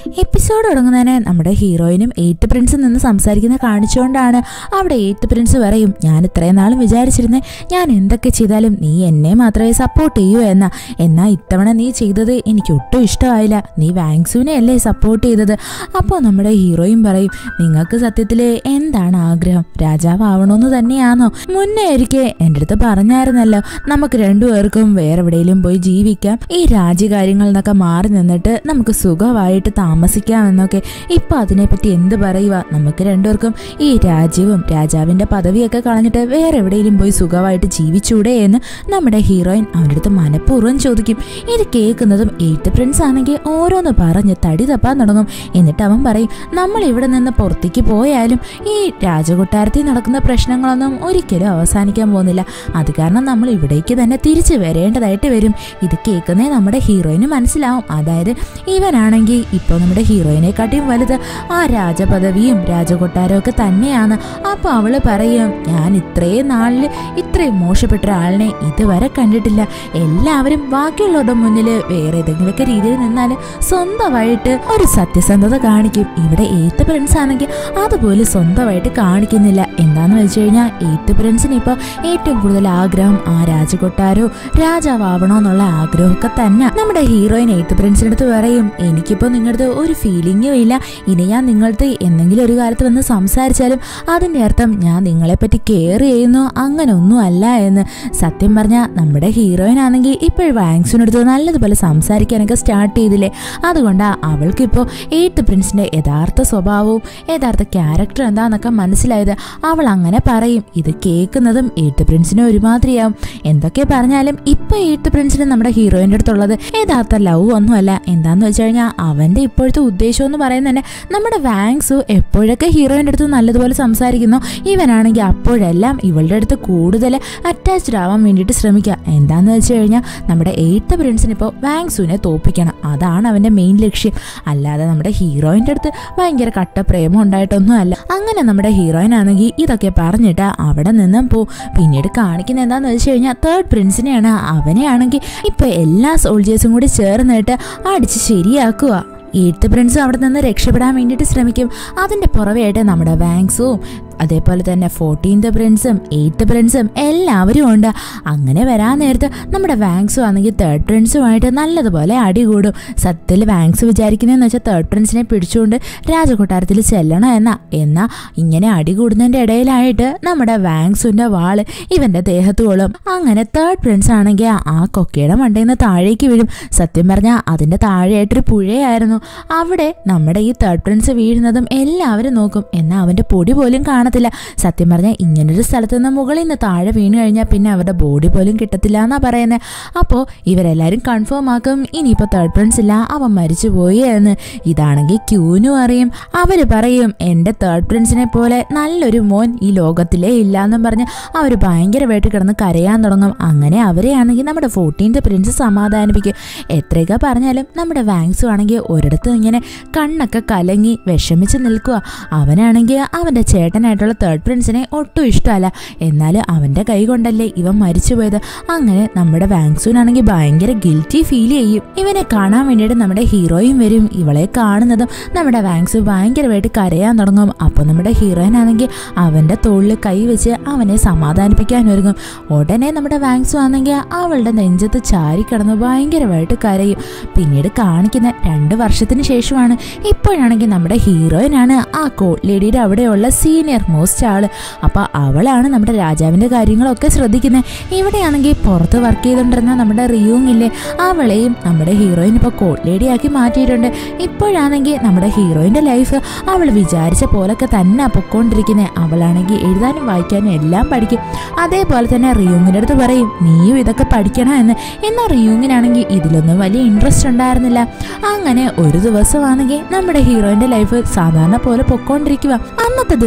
episode തുടങ്ങുന്നതിന് നമ്മുടെ ഹീറോയിനും eighth പ്രിൻസും നിന്ന് സംസാരിക്കുന്ന കാണിച്ചുകൊണ്ടാണ് അവിടെ എയ്ത്ത് പ്രിൻസ് പറയും ഞാൻ ഇത്രയും നാളും വിചാരിച്ചിരുന്നേ ഞാൻ എന്തൊക്കെ ചെയ്താലും നീ എന്നെ മാത്രമേ സപ്പോർട്ട് ചെയ്യൂ എന്ന എന്നാൽ ഇത്തവണ നീ ചെയ്തത് എനിക്ക് ഒട്ടും ഇഷ്ടമായില്ല നീ വാങ്സുവിനെ അല്ലേ സപ്പോർട്ട് ചെയ്തത് അപ്പോൾ നമ്മുടെ ഹീറോയും പറയും നിങ്ങൾക്ക് സത്യത്തിൽ എന്താണ് ആഗ്രഹം രാജാവ് ആവണമെന്ന് തന്നെയാണോ മുന്നേ ഒരിക്കൽ എൻ്റെ അടുത്ത് പറഞ്ഞായിരുന്നല്ലോ നമുക്ക് രണ്ടുപേർക്കും വേറെ എവിടെയെങ്കിലും പോയി ജീവിക്കാം ഈ രാജ്യകാര്യങ്ങളിൽ നിന്നൊക്കെ മാറി നിന്നിട്ട് നമുക്ക് സുഖമായിട്ട് താമസിക്കാം എന്നൊക്കെ ഇപ്പൊ അതിനെപ്പറ്റി എന്ത് പറയുക നമുക്ക് രണ്ടുപേർക്കും ഈ രാജ്യവും രാജാവിന്റെ പദവിയൊക്കെ കളഞ്ഞിട്ട് വേറെ എവിടെയെങ്കിലും പോയി സുഖമായിട്ട് ജീവിച്ചൂടെ എന്ന് നമ്മുടെ ഹീറോയിൻ അവൻ്റെ അടുത്ത് മനഃപൂർവ്വം ചോദിക്കും ഇത് കേൾക്കുന്നതും എയ്ത്ത് പ്രിൻസ് ആണെങ്കിൽ ഓരോന്ന് പറഞ്ഞ് തടി തപ്പാൻ തുടങ്ങും എന്നിട്ട് അവൻ പറയും നമ്മൾ ഇവിടെ നിന്ന് പുറത്തേക്ക് പോയാലും ഈ രാജകൊട്ടാരത്തിൽ നടക്കുന്ന പ്രശ്നങ്ങളൊന്നും ഒരിക്കലും അവസാനിക്കാൻ പോകുന്നില്ല അത് കാരണം നമ്മൾ ഇവിടേക്ക് തന്നെ തിരിച്ചു വരേണ്ടതായിട്ട് വരും ഇത് കേൾക്കുന്നേ നമ്മുടെ ഹീറോയിന് മനസ്സിലാവും അതായത് ഇവനാണെങ്കിൽ ഇപ്പോൾ നമ്മുടെ ഹീറോയിനെക്കാട്ടിയും വലുത് ആ രാജപദവിയും രാജകൊട്ടാരവും ഒക്കെ തന്നെയാണ് അപ്പോൾ അവള് പറയും ഞാൻ ഇത്രയും നാളിൽ ഇത്രയും മോശപ്പെട്ട ഒരാളിനെ ഇതുവരെ കണ്ടിട്ടില്ല എല്ലാവരും ബാക്കിയുള്ളവരുടെ മുന്നിൽ വേറെ ഏതെങ്കിലുമൊക്കെ രീതിയിൽ നിന്നാൽ സ്വന്തമായിട്ട് ഒരു സത്യസന്ധത കാണിക്കും ഇവിടെ എയ്ത്ത് പ്രിൻസ് ആണെങ്കിൽ അതുപോലെ സ്വന്തമായിട്ട് കാണിക്കുന്നില്ല എന്താന്ന് വെച്ച് കഴിഞ്ഞാൽ എയ്ത്ത് പ്രിൻസിന് ഇപ്പോൾ ഏറ്റവും കൂടുതൽ ആഗ്രഹം ആ രാജകൊട്ടാരോ രാജാവണോ എന്നുള്ള ആഗ്രഹമൊക്കെ തന്നെ നമ്മുടെ ഹീറോയിൻ എയ്ത്ത് പ്രിൻസിന്റെ അടുത്ത് പറയും എനിക്കിപ്പോൾ നിങ്ങളുടെ ഒരു ഫീലിംഗും ഇല്ല ഇനി ഞാൻ നിങ്ങളുടെ എന്തെങ്കിലും ഒരു കാലത്ത് വന്ന് സംസാരിച്ചാലും അതിൻ്റെ അർത്ഥം ഞാൻ നിങ്ങളെപ്പറ്റി കെയർ ചെയ്യുന്നു അങ്ങനെ ഒന്നും അല്ല എന്ന് സത്യം പറഞ്ഞാൽ നമ്മുടെ ഹീറോയിൻ ആണെങ്കിൽ ഇപ്പോൾ വാങ്സിനടുത്ത് നല്ലതുപോലെ സംസാരിക്കാനൊക്കെ സ്റ്റാർട്ട് ചെയ്തില്ലേ അതുകൊണ്ടാണ് അവൾക്കിപ്പോൾ എയ്ത്ത് പ്രിൻസിന്റെ യഥാർത്ഥ സ്വഭാവവും യഥാർത്ഥ ക്യാരക്ടർ എന്താന്നൊക്കെ മനസ്സിലായത് അവൾ അങ്ങനെ പറയും ഇത് കേൾക്കുന്നതും എയ്ത്ത് പ്രിൻസിന് ഒരുമാതിരിയാവും എന്തൊക്കെ പറഞ്ഞാലും ഇപ്പൊ എയ്ത്ത് പ്രിൻസിന് നമ്മുടെ ഹീറോയിൻ്റെ അടുത്തുള്ളത് യഥാർത്ഥ ലവ് ഒന്നുമല്ല എന്താന്ന് വെച്ച് കഴിഞ്ഞാൽ അവന്റെ ഇപ്പോഴത്തെ ഉദ്ദേശം എന്ന് പറയുന്നത് തന്നെ നമ്മുടെ വാങ്സു എപ്പോഴൊക്കെ ഹീറോയിൻ്റെ അടുത്ത് നല്ലതുപോലെ സംസാരിക്കുന്നു ഇവനാണെങ്കിൽ അപ്പോഴെല്ലാം ഇവളുടെ അടുത്ത് കൂടുതൽ അറ്റാച്ച്ഡ് ആവാൻ വേണ്ടിയിട്ട് ശ്രമിക്കുക എന്താന്ന് വെച്ച് കഴിഞ്ഞാൽ നമ്മുടെ എയ്ത്ത് പ്രിൻസിന് ഇപ്പോൾ വാങ്സുവിനെ തോപ്പിക്കണം അതാണ് അവന്റെ മെയിൻ ലക്ഷ്യം അല്ലാതെ നമ്മുടെ ഹീറോയിൻ്റെ അടുത്ത് ഭയങ്കര കട്ട പ്രേമം ഉണ്ടായിട്ടൊന്നും അല്ല അങ്ങനെ നമ്മുടെ ഹീറോയിൻ ആണെങ്കിൽ ഇതൊക്കെ പറഞ്ഞിട്ട് അവിടെ നിന്നും പോ പിന്നീട് കാണിക്കുന്ന എന്താന്ന് വെച്ച് കഴിഞ്ഞാൽ തേർഡ് പ്രിൻസിനെയാണ് അവനെയാണെങ്കിൽ ഇപ്പൊ എല്ലാ സോൾജേഴ്സും കൂടി ചേർന്നിട്ട് അടിച്ച് ശരിയാക്കുക എയ്ത്ത് പ്രിൻസും അവിടെ നിന്ന് രക്ഷപ്പെടാൻ വേണ്ടിയിട്ട് ശ്രമിക്കും അതിന്റെ പുറവെയായിട്ട് നമ്മുടെ വാങ്സും അതേപോലെ തന്നെ ഫോർട്ടീൻത്ത് പ്രിൻസും എയ്ത്ത് പ്രിൻസും എല്ലാവരും ഉണ്ട് അങ്ങനെ വരാൻ നേരത്ത് നമ്മുടെ വാങ്സും ആണെങ്കിൽ തേർഡ് പ്രിൻസുമായിട്ട് നല്ലതുപോലെ അടികൂടും സത്യത്തിൽ വാങ്സ് വിചാരിക്കുന്നതെന്ന് വെച്ചാൽ തേർഡ് പ്രിൻസിനെ പിടിച്ചുകൊണ്ട് രാജകൊട്ടാരത്തിൽ ചെല്ലണം എന്നാ എന്നാ ഇങ്ങനെ അടികൂടുന്നതിന്റെ ഇടയിലായിട്ട് നമ്മുടെ വാങ്സുന്റെ വാള് ഇവന്റെ ദേഹത്ത് കൊള്ളും അങ്ങനെ തേർഡ് പ്രിൻസ് ആണെങ്കിൽ ആ കൊക്കയുടെ മണ്ടയിൽ നിന്ന് താഴേക്ക് വീഴും സത്യം പറഞ്ഞാൽ അതിന്റെ താഴെയായിട്ടൊരു പുഴയായിരുന്നു അവിടെ നമ്മുടെ ഈ തേർഡ് പ്രിൻസ് വീഴുന്നതും എല്ലാവരും നോക്കും എന്നാൽ അവന്റെ പൊടി പോലും കാണത്തില്ല സത്യം പറഞ്ഞാൽ ഇങ്ങനൊരു സ്ഥലത്ത് നിന്ന് മുകളിൽ നിന്ന് താഴെ വീണ് കഴിഞ്ഞാൽ പിന്നെ അവരുടെ ബോഡി പോലും കിട്ടത്തില്ല എന്നാ പറയുന്നത് അപ്പോൾ ഇവരെല്ലാവരും കൺഫേം ആക്കും ഇനിയിപ്പോൾ തേർഡ് പ്രിൻസ് ഇല്ല അവൻ മരിച്ചുപോയി എന്ന് ഇതാണെങ്കിൽ ക്യൂനും അറിയും അവർ പറയും എൻ്റെ തേർഡ് പ്രിൻസിനെ പോലെ നല്ലൊരു മോൻ ഈ ലോകത്തിലേ ഇല്ല എന്നും പറഞ്ഞ് അവർ ഭയങ്കരമായിട്ട് കിടന്ന് കരയാൻ തുടങ്ങും അങ്ങനെ അവരെയാണെങ്കിൽ നമ്മുടെ ഫോർട്ടീൻത്ത് പ്രിൻസ് സമാധാനിപ്പിക്കും എത്രയൊക്കെ പറഞ്ഞാലും നമ്മുടെ വാങ്സും ആണെങ്കിൽ ഒരിടത്ത് ഇങ്ങനെ കണ്ണൊക്കെ കലങ്ങി വിഷമിച്ച് നിൽക്കുക അവനാണെങ്കിൽ അവൻ്റെ ചേട്ടനായിട്ടുള്ള തേർഡ് പ്രിൻസിനെ ഒട്ടും ഇഷ്ടമല്ല എന്നാൽ അവൻ്റെ കൈ കൊണ്ടല്ലേ ഇവൻ മരിച്ചുപോയത് അങ്ങനെ നമ്മുടെ വാങ്സൂനാണെങ്കിൽ ഭയങ്കര ഗിൽറ്റി ഫീൽ ചെയ്യും ഇവനെ കാണാൻ വേണ്ടിയിട്ട് നമ്മുടെ ഹീറോയും വരും ഇവളെ കാണുന്നതും നമ്മുടെ വാങ്സു ഭയങ്കരമായിട്ട് കരയാൻ തുടങ്ങും അപ്പോൾ നമ്മുടെ ഹീറോയിൻ ആണെങ്കിൽ അവൻ്റെ തോളിൽ കൈ വെച്ച് അവനെ സമാധാനിപ്പിക്കാൻ ഒരുങ്ങും ഉടനെ നമ്മുടെ വാങ്സു ആണെങ്കിൽ അവളുടെ നെഞ്ചത്ത് ചാരിക്കിടന്ന് ഭയങ്കരമായിട്ട് കരയും പിന്നീട് കാണിക്കുന്ന രണ്ട് വർഷത്തിന് ശേഷമാണ് ഇപ്പോഴാണെങ്കിൽ നമ്മുടെ ഹീറോയിനാണ് ആ കോട്ട് ലേഡിയുടെ അവിടെയുള്ള സീനിയർ മോസ്റ്റ് ആള് അപ്പൊ അവളാണ് നമ്മുടെ രാജാവിന്റെ കാര്യങ്ങളൊക്കെ ശ്രദ്ധിക്കുന്നത് ഇവിടെയാണെങ്കിൽ പുറത്ത് വർക്ക് ചെയ്തുകൊണ്ടിരുന്ന നമ്മുടെ റിയൂങ് ഇല്ലേ അവളെയും നമ്മുടെ ഹീറോയിൻ ഇപ്പൊ കോട്ട് ലേഡി ആക്കി മാറ്റിയിട്ടുണ്ട് ഇപ്പോഴാണെങ്കിൽ നമ്മുടെ ഹീറോയിന്റെ ലൈഫ് അവൾ വിചാരിച്ച പോലൊക്കെ തന്നെ പൊക്കോണ്ടിരിക്കുന്നത് അവളാണെങ്കിൽ എഴുതാനും വായിക്കാനും എല്ലാം പഠിക്കും അതേപോലെ തന്നെ റിയൂങ്ങിന്റെ അടുത്ത് പറയും നീയും ഇതൊക്കെ പഠിക്കണം എന്ന് എന്നാൽ റിയൂങ്ങിനാണെങ്കിൽ ഇതിലൊന്നും വലിയ ഇൻട്രസ്റ്റ് ഉണ്ടായിരുന്നില്ല അങ്ങനെ ഒരു ദിവസമാണെങ്കിൽ നമ്മുടെ ഹീറോയിന്റെ ലൈഫ് സാധാരണ പോലെ പൊക്കോണ്ടിരിക്കുക അന്നത്തെ ദിവസത്തിന് ഒരു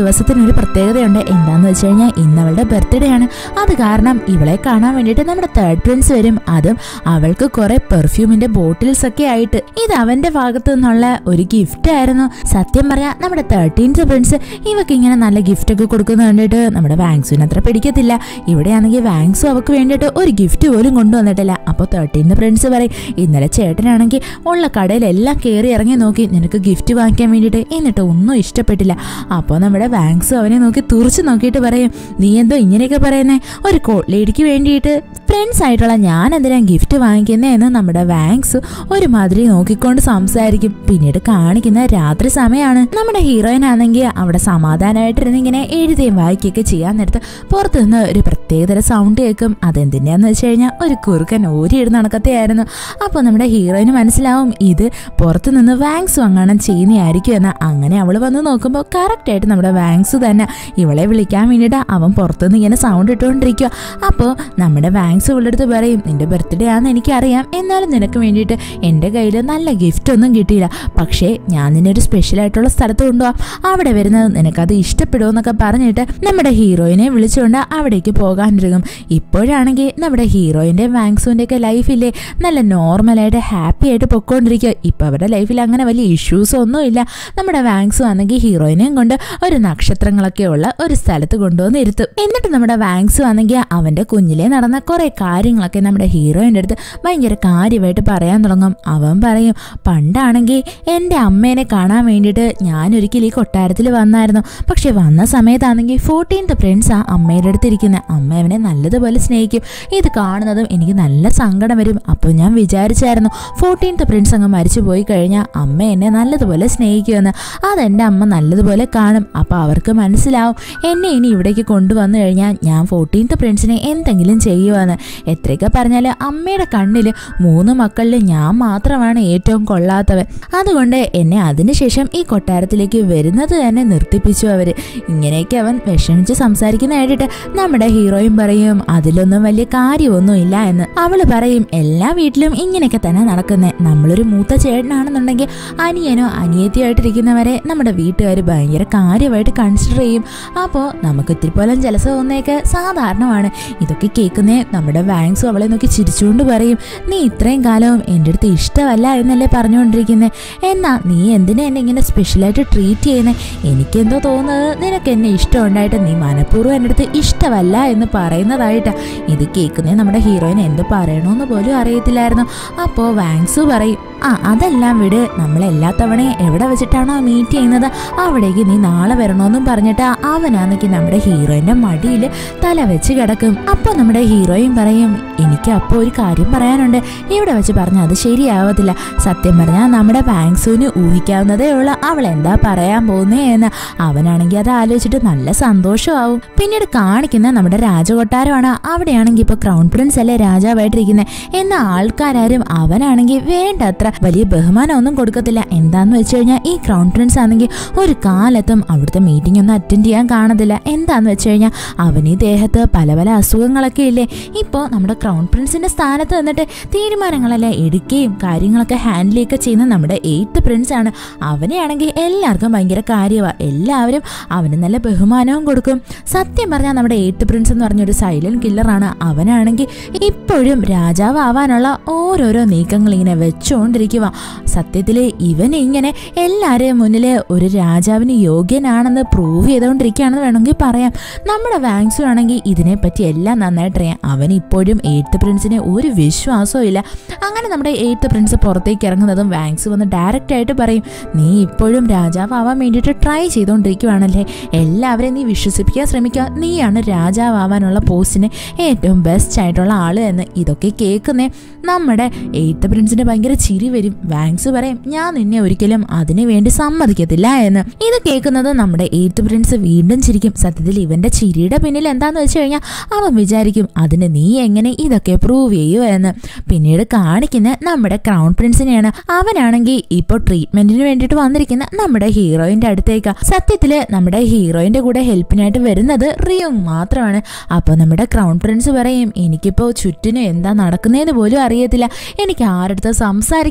ഇതിനൊരു പ്രത്യേകതയുണ്ട് എന്താന്ന് വെച്ച് കഴിഞ്ഞാൽ ഇന്ന് അവളുടെ ബർത്ത്ഡേ ആണ് അത് കാരണം ഇവളെ കാണാൻ വേണ്ടിയിട്ട് നമ്മുടെ തേർഡ് പ്രിൻസ് വരും അതും അവൾക്ക് കുറെ പെർഫ്യൂമിന്റെ ബോട്ടിൽസ് ഒക്കെ ആയിട്ട് ഇത് അവന്റെ ഭാഗത്തു നിന്നുള്ള ഒരു ഗിഫ്റ്റ് ആയിരുന്നു സത്യം പറയാ നമ്മുടെ തേർട്ടീൻത്ത് പ്രിൻസ് ഇവക്ക് ഇങ്ങനെ നല്ല ഗിഫ്റ്റ് ഒക്കെ കൊടുക്കുന്ന കണ്ടിട്ട് നമ്മുടെ വാങ്സുവിന് അത്ര പിടിക്കത്തില്ല ഇവിടെയാണെങ്കിൽ വാങ്സു അവക്ക് വേണ്ടിയിട്ട് ഒരു ഗിഫ്റ്റ് പോലും കൊണ്ടുവന്നിട്ടില്ല അപ്പോൾ തേർട്ടീൻത്ത് പ്രിൻസ് പറയും ഇന്നലെ ചേട്ടനാണെങ്കിൽ ഉള്ള കടയിലെല്ലാം കയറി ഇറങ്ങി നോക്കി നിനക്ക് ഗിഫ്റ്റ് വാങ്ങിക്കാൻ വേണ്ടിയിട്ട് എന്നിട്ട് ഒന്നും ഇഷ്ടപ്പെട്ടില്ല അപ്പോൾ നമ്മുടെ വാങ്സു അവനെ നോക്കി തുറച്ചു നോക്കിയിട്ട് പറയും നീ എന്തോ ഇങ്ങനെയൊക്കെ പറയുന്നേ ഒരു കോട്ട് ലേഡിക്ക് വേണ്ടിയിട്ട് ഫ്രണ്ട്സ് ആയിട്ടുള്ള ഞാൻ എന്തിനാ ഗിഫ്റ്റ് വാങ്ങിക്കുന്നേ എന്ന് നമ്മുടെ വാങ്സ് ഒരുമാതിരി നോക്കിക്കൊണ്ട് സംസാരിക്കും പിന്നീട് കാണിക്കുന്ന രാത്രി സമയമാണ് നമ്മുടെ ഹീറോയിൻ ആണെങ്കിൽ അവിടെ സമാധാനമായിട്ടിരുന്ന് ഇങ്ങനെ എഴുതുകയും വായിക്കുകയൊക്കെ ചെയ്യാൻ നേരത്ത് പുറത്തു നിന്ന് ഒരു പ്രത്യേകതര സൗണ്ട് കേൾക്കും അതെന്തിനാന്ന് വെച്ച് കഴിഞ്ഞാൽ ഒരു കുറുക്കൻ ഓരിയിടുന്ന നടക്കത്തെയായിരുന്നു അപ്പോൾ നമ്മുടെ ഹീറോയിന് മനസ്സിലാവും ഇത് പുറത്തു നിന്ന് വാങ്സ് അങ്ങാണം ചെയ്യുന്നതായിരിക്കും എന്ന് അങ്ങനെ അവൾ വന്ന് നോക്കുമ്പോൾ കറക്റ്റായിട്ട് നമ്മുടെ വാങ്സ് തന്നെ ഇവളെ വിളിക്കാൻ വേണ്ടിയിട്ട് അവൻ പുറത്തുനിന്ന് ഇങ്ങനെ സൗണ്ട് ഇട്ടുകൊണ്ടിരിക്കുക അപ്പോൾ നമ്മുടെ വാങ്സ് ഇവളുടെ അടുത്ത് പറയും നിന്റെ ബർത്ത്ഡേ ആണെന്ന് എനിക്കറിയാം എന്നാലും നിനക്ക് വേണ്ടിയിട്ട് എൻ്റെ കയ്യിൽ നല്ല ഗിഫ്റ്റ് ഒന്നും കിട്ടിയില്ല പക്ഷേ ഞാൻ നിന്നെ ഒരു സ്പെഷ്യൽ ആയിട്ടുള്ള സ്ഥലത്ത് കൊണ്ടുപോകാം അവിടെ വരുന്നത് നിനക്കത് ഇഷ്ടപ്പെടുമെന്നൊക്കെ പറഞ്ഞിട്ട് നമ്മുടെ ഹീറോയിനെ വിളിച്ചുകൊണ്ട് അവിടേക്ക് പോകാനിരിക്കും ഇപ്പോഴാണെങ്കിൽ നമ്മുടെ ഹീറോയിൻ്റെ വാങ്സുവിൻ്റെ ഒക്കെ ലൈഫില്ലേ നല്ല നോർമലായിട്ട് ഹാപ്പി ആയിട്ട് പൊക്കോണ്ടിരിക്കുക ഇപ്പം അവരുടെ ലൈഫിൽ അങ്ങനെ വലിയ ഇഷ്യൂസ് ഒന്നുമില്ല നമ്മുടെ വാങ്സ് ആണെങ്കിൽ ഹീറോയിനെയും കൊണ്ട് ഒരു നക്ഷത്രങ്ങളൊക്കെ ഉള്ള ഒരു സ്ഥലത്ത് കൊണ്ടുവന്ന് ഇരുത്തും എന്നിട്ട് നമ്മുടെ വാങ്സ് ആണെങ്കിൽ അവൻ്റെ കുഞ്ഞിലെ നടന്ന കുറേ കാര്യങ്ങളൊക്കെ നമ്മുടെ ഹീറോയിൻ്റെ അടുത്ത് ഭയങ്കര കാര്യമായിട്ട് പറയാൻ തുടങ്ങും അവൻ പറയും പണ്ടാണെങ്കിൽ എൻ്റെ അമ്മേനെ കാണാൻ വേണ്ടിയിട്ട് ഞാനൊരിക്കൽ ഈ കൊട്ടാരത്തിൽ വന്നായിരുന്നു പക്ഷെ വന്ന സമയത്താണെങ്കിൽ ഫോർട്ടീൻത്ത് പ്രിൻസ് ആ അമ്മയുടെ അടുത്ത് ഇരിക്കുന്നത് അമ്മ അവനെ നല്ലതുപോലെ സ്നേഹിക്കും ഇത് കാണുന്നതും എനിക്ക് നല്ല സങ്കടം വരും അപ്പോൾ ഞാൻ വിചാരിച്ചായിരുന്നു ഫോർട്ടീൻത്ത് പ്രിൻസ് അങ്ങ് മരിച്ചു പോയി കഴിഞ്ഞാൽ അമ്മ എന്നെ നല്ലതുപോലെ സ്നേഹിക്കുമെന്ന് അതെൻ്റെ അമ്മ നല്ലതുപോലെ കാണും അപ്പോൾ അവർക്ക് മനസ്സിലാവും എന്നെ ഇനി ഇവിടേക്ക് കൊണ്ടുവന്നു കഴിഞ്ഞാൽ ഞാൻ ഫോർട്ടീൻത്ത് പ്രിൻസിനെ എന്തെങ്കിലും ചെയ്യുമെന്ന് എത്രയൊക്കെ പറഞ്ഞാൽ അമ്മയുടെ കണ്ണിൽ മൂന്ന് മക്കളിൽ ഞാൻ മാത്രമാണ് ഏറ്റവും കൊള്ളാത്തവൻ അതുകൊണ്ട് എന്നെ അതിനുശേഷം ഈ കൊട്ടാരത്തിലേക്ക് വരുന്നത് തന്നെ നിർത്തിപ്പിച്ചു അവർ ഇങ്ങനെയൊക്കെ അവൻ വിഷമിച്ച് സംസാരിക്കുന്ന കേട്ടിട്ട് നമ്മുടെ ഹീറോയും പറയും അതിലൊന്നും വലിയ കാര്യമൊന്നുമില്ല എന്ന് അവള് പറയും എല്ലാ വീട്ടിലും ഇങ്ങനെയൊക്കെ തന്നെ നടക്കുന്നേ നമ്മളൊരു മൂത്ത ചേട്ടനാണെന്നുണ്ടെങ്കിൽ അനിയനോ അനിയത്തിയോ ആയിട്ടിരിക്കുന്നവരെ നമ്മുടെ വീട്ടുകാർ ഭയങ്കര കാര്യമായിട്ട് കൺസിഡർ ചെയ്യും അപ്പോൾ നമുക്ക് ഇത്തിരി പോലും ജലസം തോന്നിയൊക്കെ സാധാരണമാണ് ഇതൊക്കെ കേൾക്കുന്നേ നമ്മുടെ വാങ്സും അവളെ നോക്കി ചിരിച്ചുകൊണ്ട് പറയും നീ ഇത്രയും കാലവും എൻ്റെ അടുത്ത് ഇഷ്ടമല്ല എന്നല്ലേ പറഞ്ഞുകൊണ്ടിരിക്കുന്നത് എന്നാ നീ എന്തിനാ എന്നെ ഇങ്ങനെ സ്പെഷ്യലായിട്ട് ട്രീറ്റ് ചെയ്യുന്നത് എനിക്കെന്തോ തോന്നുന്നത് നിനക്ക് എന്നെ ഇഷ്ടമുണ്ടായിട്ട് നീ മനഃപൂർവ്വം എൻ്റെ അടുത്ത് ഇഷ്ടമല്ല എന്ന് പറയുന്നതായിട്ടാ ഇത് കേൾക്കുന്നേ നമ്മുടെ ഹീറോയിൻ എന്ത് പറയണമെന്ന് പോലും അറിയത്തില്ലായിരുന്നു അപ്പോൾ വാങ്സു പറയും ആ അതെല്ലാം വിട് നമ്മൾ എല്ലാ തവണയും എവിടെ വെച്ചിട്ടാണോ മീറ്റ് ചെയ്യുന്നത് അവിടേക്ക് നീ നാളെ വരണമെന്നും പറഞ്ഞിട്ട് അവനാണെങ്കിൽ നമ്മുടെ ഹീറോയിന്റെ മടിയിൽ തല വെച്ച് കിടക്കും അപ്പോൾ നമ്മുടെ ഹീറോയും പറയും എനിക്ക് അപ്പോൾ ഒരു കാര്യം പറയാനുണ്ട് ഇവിടെ വെച്ച് പറഞ്ഞാൽ അത് ശരിയാവത്തില്ല സത്യം പറഞ്ഞാൽ നമ്മുടെ ബാങ്ക്സൂന് ഊഹിക്കാവുന്നതേ ഉള്ളൂ അവൾ എന്താ പറയാൻ പോകുന്നേ എന്ന് അവനാണെങ്കിൽ അത് ആലോചിച്ചിട്ട് നല്ല സന്തോഷമാവും പിന്നീട് കാണിക്കുന്ന നമ്മുടെ രാജകൊട്ടാരമാണ് അവിടെയാണെങ്കിൽ ഇപ്പോൾ ക്രൗൺ പ്രിൻസ് അല്ലേ രാജാവായിട്ടിരിക്കുന്നത് എന്ന ആൾക്കാരും അവനാണെങ്കിൽ വേണ്ടത്ര വലിയ ബഹുമാനമൊന്നും കൊടുക്കത്തില്ല എന്താന്ന് വെച്ച് കഴിഞ്ഞാൽ ഈ ക്രൗൺ പ്രിൻസ് ആണെങ്കിൽ ഒരു കാലത്തും അവിടുത്തെ മീറ്റിംഗ് ഒന്നും അറ്റൻഡ് ചെയ്യാൻ കാണത്തില്ല എന്താന്ന് വെച്ച് കഴിഞ്ഞാൽ അവന് ഈ ദേഹത്ത് പല പല അസുഖങ്ങളൊക്കെ ഇല്ലേ ഇപ്പോൾ നമ്മുടെ ക്രൗൺ പ്രിൻസിന്റെ സ്ഥാനത്ത് നിന്നിട്ട് തീരുമാനങ്ങളെല്ലാം എടുക്കുകയും കാര്യങ്ങളൊക്കെ ഹാൻഡിൽ ചെയ്യുകയൊക്കെ ചെയ്യുന്ന നമ്മുടെ എയ്ത്ത് പ്രിൻസ് ആണ് അവനെയാണെങ്കിൽ എല്ലാവർക്കും ഭയങ്കര കാര്യമാണ് എല്ലാവരും അവന് നല്ല ബഹുമാനവും കൊടുക്കും സത്യം പറഞ്ഞാൽ നമ്മുടെ എയ്ത്ത് പ്രിൻസ് എന്ന് പറഞ്ഞൊരു സൈലന്റ് കില്ലറാണ് അവനാണെങ്കിൽ ഇപ്പോഴും രാജാവ് ആവാനുള്ള ഓരോരോ നീക്കങ്ങൾ ഇങ്ങനെ വെച്ചുകൊണ്ടിരിക്കുക സത്യത്തിൽ ഇവൻ ഇങ്ങനെ എല്ലാവരെയും മുന്നിൽ ഒരു രാജാവിന് യോഗ്യനാണെന്ന് പ്രൂവ് ചെയ്തുകൊണ്ടിരിക്കുകയാണെന്ന് വേണമെങ്കിൽ പറയാം നമ്മുടെ വാങ്സു ആണെങ്കിൽ ഇതിനെപ്പറ്റി എല്ലാം നന്നായിട്ട് അറിയാം അവൻ ഇപ്പോഴും എയ്ത്ത് പ്രിൻസിനെ ഒരു വിശ്വാസവും ഇല്ല അങ്ങനെ നമ്മുടെ എയ്ത്ത് പ്രിൻസ് പുറത്തേക്ക് ഇറങ്ങുന്നതും വാങ്സ് വന്ന് ഡയറക്റ്റ് ആയിട്ട് പറയും നീ ഇപ്പോഴും രാജാവാൻ വേണ്ടിയിട്ട് ട്രൈ ചെയ്തുകൊണ്ടിരിക്കുവാണല്ലേ എല്ലാവരെയും നീ വിശ്വസിപ്പിക്കാൻ ശ്രമിക്കുക നീയാണ് രാജാവാനുള്ള പോസ്റ്റിന് ഏറ്റവും ബെസ്റ്റ് ആയിട്ടുള്ള ആള് എന്ന് ഇതൊക്കെ കേൾക്കുന്നേ നമ്മുടെ എയ്ത്ത് പ്രിൻസിന് ഭയങ്കര ചിരി വരും വാങ്സ് പറയും ഞാൻ നിന്നെ ഒരിക്കലും അതിനു വേണ്ടി സമ്മതിക്കത്തില്ല എന്ന് ഇത് കേൾക്കുന്നത് നമ്മുടെ എയ്ത്ത് പ്രിൻസ് വീണ്ടും ചിരിക്കും സത്യത്തിൽ ഇവന്റെ ചിരിയുടെ പിന്നിൽ എന്താന്ന് വെച്ച് കഴിഞ്ഞാൽ അവൻ വിചാരിക്കും അതിന് നീ എങ്ങനെ ഇതൊക്കെ പ്രൂവ് ചെയ്യൂ എന്ന് പിന്നീട് കാണിക്കുന്ന നമ്മുടെ ക്രൗൺ പ്രിൻസിനെയാണ് അവനാണെങ്കിൽ ഇപ്പോൾ ട്രീറ്റ്മെന്റിന് വേണ്ടിയിട്ട് വന്നിരിക്കുന്ന നമ്മുടെ ഹീറോയിന്റെ അടുത്തേക്ക് സത്യത്തില് നമ്മുടെ ഹീറോയിന്റെ കൂടെ ഹെൽപ്പിനായിട്ട് വരുന്നത് റിയോങ് മാത്രമാണ് അപ്പോൾ നമ്മുടെ ക്രൗൺ പ്രിൻസ് പറയും എനിക്കിപ്പോൾ ചുറ്റിനും എന്താ നടക്കുന്നതെന്ന് പോലും അറിയത്തില്ല എനിക്ക് ആരടുത്ത്